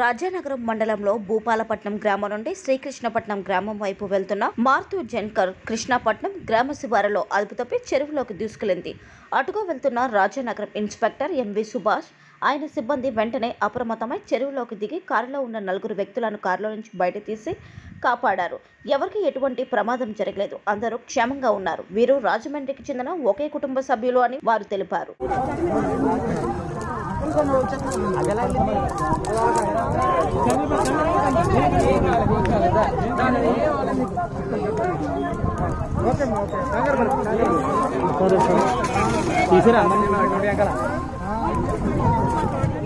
రాజానగరం మండలంలో భూపాలపట్నం గ్రామం నుండి శ్రీకృష్ణపట్నం గ్రామం వైపు వెళ్తున్న మారుతు జన్కర్ కృష్ణపట్నం గ్రామ శివారులో అదుపు తప్పి చెరువులోకి దూసుకెళ్లింది అటుగా వెళ్తున్న రాజానగరం ఇన్స్పెక్టర్ ఎంవి సుభాష్ ఆయన సిబ్బంది వెంటనే అప్రమత్తమై చెరువులోకి దిగి కారులో ఉన్న నలుగురు వ్యక్తులను కారులో నుంచి బయట తీసి కాపాడారు ఎవరికి ఎటువంటి ప్రమాదం జరగలేదు అందరూ క్షేమంగా ఉన్నారు వీరు రాజమండ్రికి చెందిన ఒకే కుటుంబ సభ్యులు అని వారు తెలిపారు తీసిరా